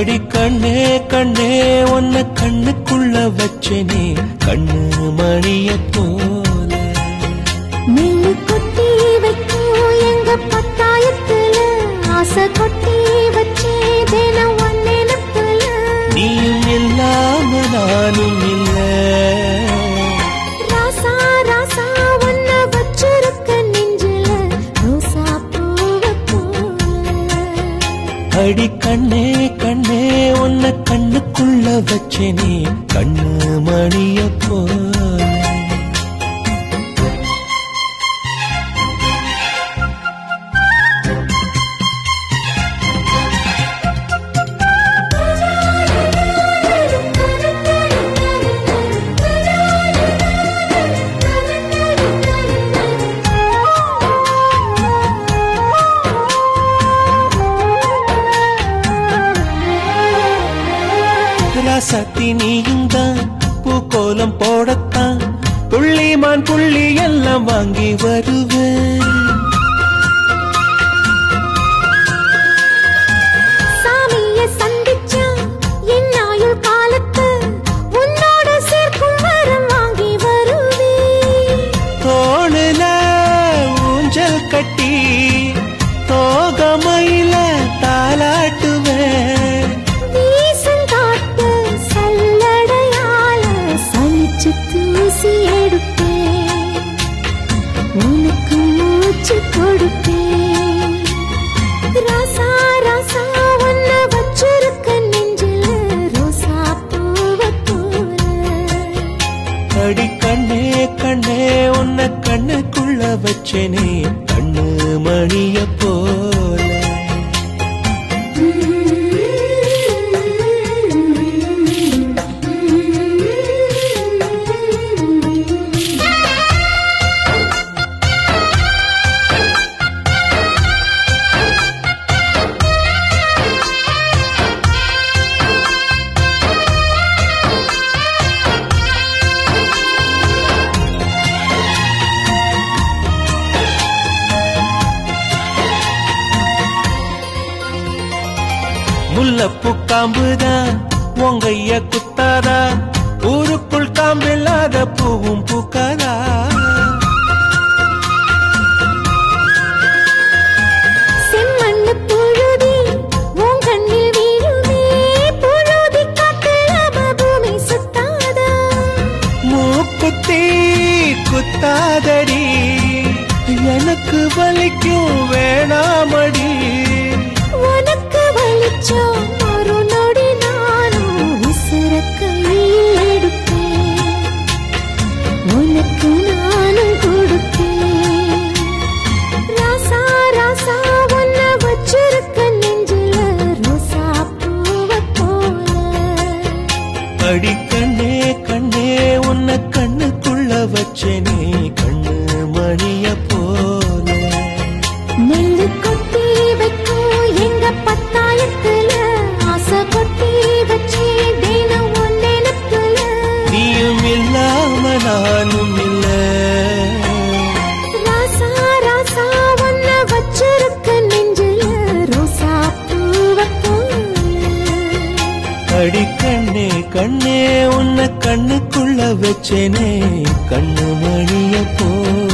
அடி கண்ணே கண்ணே உன்னை கண்ணுக்குள்ள வச்சனே கண்ணு மணிய போல நெல்லு கொட்டி வைக்கும் எங்க பத்தாயத்துல ஆசை கொட்டி வச்சே தினம் ஒன் நினைப்புல நீயும் இல்லாம நானும் இல்ல ராசா ராசா ஒன்ன வச்சிருக்க நெஞ்சில ரோசா பூவை போல அடி கண்ணே கண்ணே உன்னை கண்ணுக்குள்ள வச்சனே கண்ணு மணிய போல ராசாத்தி நீயும் தான் பூக்கோலம் போடத்தான் புள்ளிமான் புள்ளி எல்லாம் வாங்கி வருவேன் சாமிய சந்திச்சா என் ஆயுள் காலத்து உன்னோட சேர்க்கும் வரம் வாங்கி வருவேன் தோணுல ஊஞ்சல் கட்டி தோகமையில தாலாட்டுவேன் வீசும் காத்து சல்லடையால சலிச்சு தூசி எடுப்பேன் உனக்கு மூச்சு கொடுப்பேன் ராசா ராசா ஒன்ன வச்சிருக்க நெஞ்சில ரோசா பூவை போல அடி கண்ணே கண்ணே உன்னை கண்ணுக்குள்ள வச்சனே கண்ணு மணிய போல முல்லப்பூ காம்புதான் உங்கைய குத்தாதா ஊருக்குள் காம்பில்லாத பூவும் பூக்காதா செம்மண்ணு புழுதி உன் கண்ணில் வீழுமே புழுதி காத்துல பூமி சுத்தாதா மூக்குத்தி குத்தாதடி எனக்கு வலிக்கும் வேணாமடி உனக்கு வலிச்சோம் ஒரு நொடி நானும் உசுர கையில் எடுப்பேன் உனக்கு நானும் கொடுப்பேன் ராசா ராசா ஒன்ன வச்சிருக்க நெஞ்சில ரோசா பூவை போல அடி கண்ணே கண்ணே உன்னை கண்ணுக்குள்ள வச்சனே கண்ணு மணிய போல நெல்லு கொட்டி வைக்கும் எங்க பத்தாயத்துல ஆசை கொட்டி வச்சே தினம் ஒன் நினைப்புல நீயும் இல்லாம நானும் இல்ல ராசா ராசா ஒன்ன வச்சிருக்க நெஞ்சில ரோசா பூவை போல அடி கண்ணே கண்ணே உன்னை கண்ணுக்குள்ள வச்சேனே கண்ணு மணிய போல